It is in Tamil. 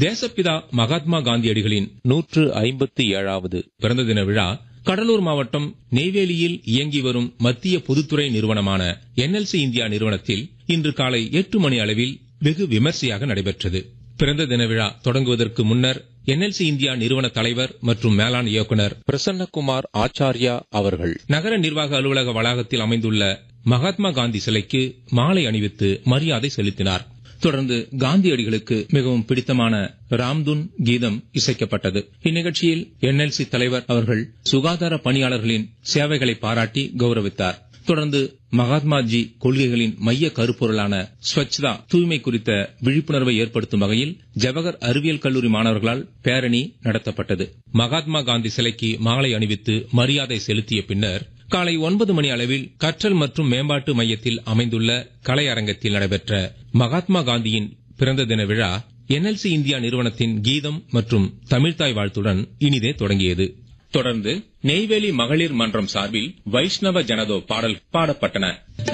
தேசப்பிதா மகாத்மா காந்தியடிகளின் நூற்று ஐம்பத்தி ஏழாவது பிறந்த தின விழா கடலூர் மாவட்டம் நெய்வேலியில் இயங்கி வரும் மத்திய பொதுத்துறை நிறுவனமான என்எல்சி இந்தியா நிறுவனத்தில் இன்று காலை எட்டு மணி அளவில் வெகு விமர்சையாக நடைபெற்றது பிறந்த தின விழா தொடங்குவதற்கு முன்னர் என்எல்சி இந்தியா நிறுவன தலைவர் மற்றும் மேலாண் இயக்குனர் பிரசன்னகுமார் ஆச்சாரியா அவர்கள் நகர நிர்வாக அலுவலக வளாகத்தில் அமைந்துள்ள மகாத்மா காந்தி சிலைக்கு மாலை அணிவித்து மரியாதை செலுத்தினார் தொடர்ந்து காந்தியடிகளுக்கு மிகவும் பிடித்தமான ராம்துன் கீதம் இசைக்கப்பட்டது இந்நிகழ்ச்சியில் என்எல்சி தலைவர் அவர்கள் சுகாதார பணியாளர்களின் சேவைகளை பாராட்டி கௌரவித்தார் தொடர்ந்து மகாத்மாஜி கொள்கைகளின் மைய கருப்பொருளான ஸ்வச்தா தூய்மை குறித்த விழிப்புணர்வை ஏற்படுத்தும் வகையில் ஜவஹர் அறிவியல் கல்லூரி மாணவர்களால் பேரணி நடத்தப்பட்டது மகாத்மா காந்தி சிலைக்கு மாலை அணிவித்து மரியாதை செலுத்திய பின்னர் காலை ஒன்பது மணி அளவில் கற்றல் மற்றும் மேம்பாட்டு மையத்தில் அமைந்துள்ள கலையரங்கத்தில் நடைபெற்ற மகாத்மா காந்தியின் பிறந்த தின விழா என்எல்சி இந்தியா நிறுவனத்தின் கீதம் மற்றும் தமிழ்தாய் வாழ்த்துடன் இனிதே தொடங்கியது தொடர்ந்து நெய்வேலி மகளிர் மன்றம் சார்பில் வைஷ்ணவ ஜனதோ பாடல் பாடப்பட்டன